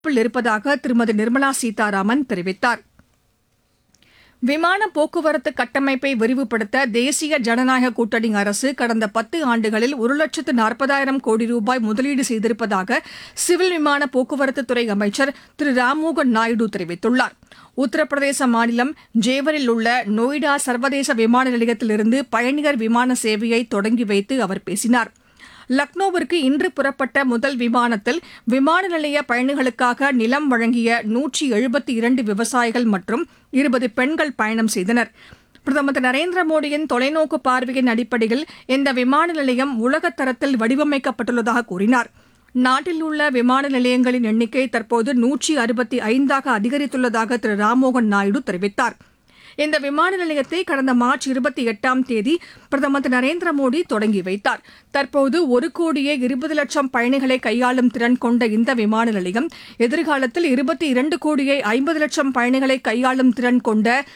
will இருப்பதாக திருமதி நிர்மலா சீதாராமன் தெரிவித்தார் விமான போக்குவரத்து கட்டமைப்பை விரிவுபடுத்த தேசிய ஜனநாயக கூட்டணி அரசு கடந்த பத்து ஆண்டுகளில் ஒரு லட்சத்து நாற்பதாயிரம் கோடி ரூபாய் முதலீடு செய்திருப்பதாக சிவில் விமான போக்குவரத்துத்துறை அமைச்சர் திரு ராம்மோகன் நாயுடு தெரிவித்துள்ளார் உத்தரப்பிரதேச மாநிலம் ஜேவரில் உள்ள நொய்டா சர்வதேச விமான நிலையத்திலிருந்து பயணியர் விமான சேவையை தொடங்கி வைத்து அவர் பேசினார் லக்னோவிற்கு இன்று புறப்பட்ட முதல் விமானத்தில் விமான நிலைய பயணிகளுக்காக நிலம் வழங்கிய நூற்றி எழுபத்தி இரண்டு விவசாயிகள் மற்றும் இருபது பெண்கள் பயணம் செய்தனர் பிரதமர் திரு நரேந்திர மோடியின் தொலைநோக்கு பார்வையின் அடிப்படையில் இந்த விமான நிலையம் உலகத் தரத்தில் வடிவமைக்கப்பட்டுள்ளதாக கூறினார் நாட்டில் உள்ள விமான நிலையங்களின் எண்ணிக்கை தற்போது நூற்றி அறுபத்தி ஐந்தாக அதிகரித்துள்ளதாக திரு ராம்மோகன் நாயுடு தெரிவித்தார் இந்த விமான நிலையத்தை கடந்த மார்ச் இருபத்தி எட்டாம் தேதி பிரதமர் திரு நரேந்திர மோடி தொடங்கி வைத்தார் தற்போது ஒரு கோடியே இருபது லட்சம் பயணிகளை கையாளும் திறன் கொண்ட இந்த விமான நிலையம் எதிர்காலத்தில் இருபத்தி இரண்டு கோடியே ஐம்பது லட்சம் பயணிகளை கையாளும் திறன் கொண்ட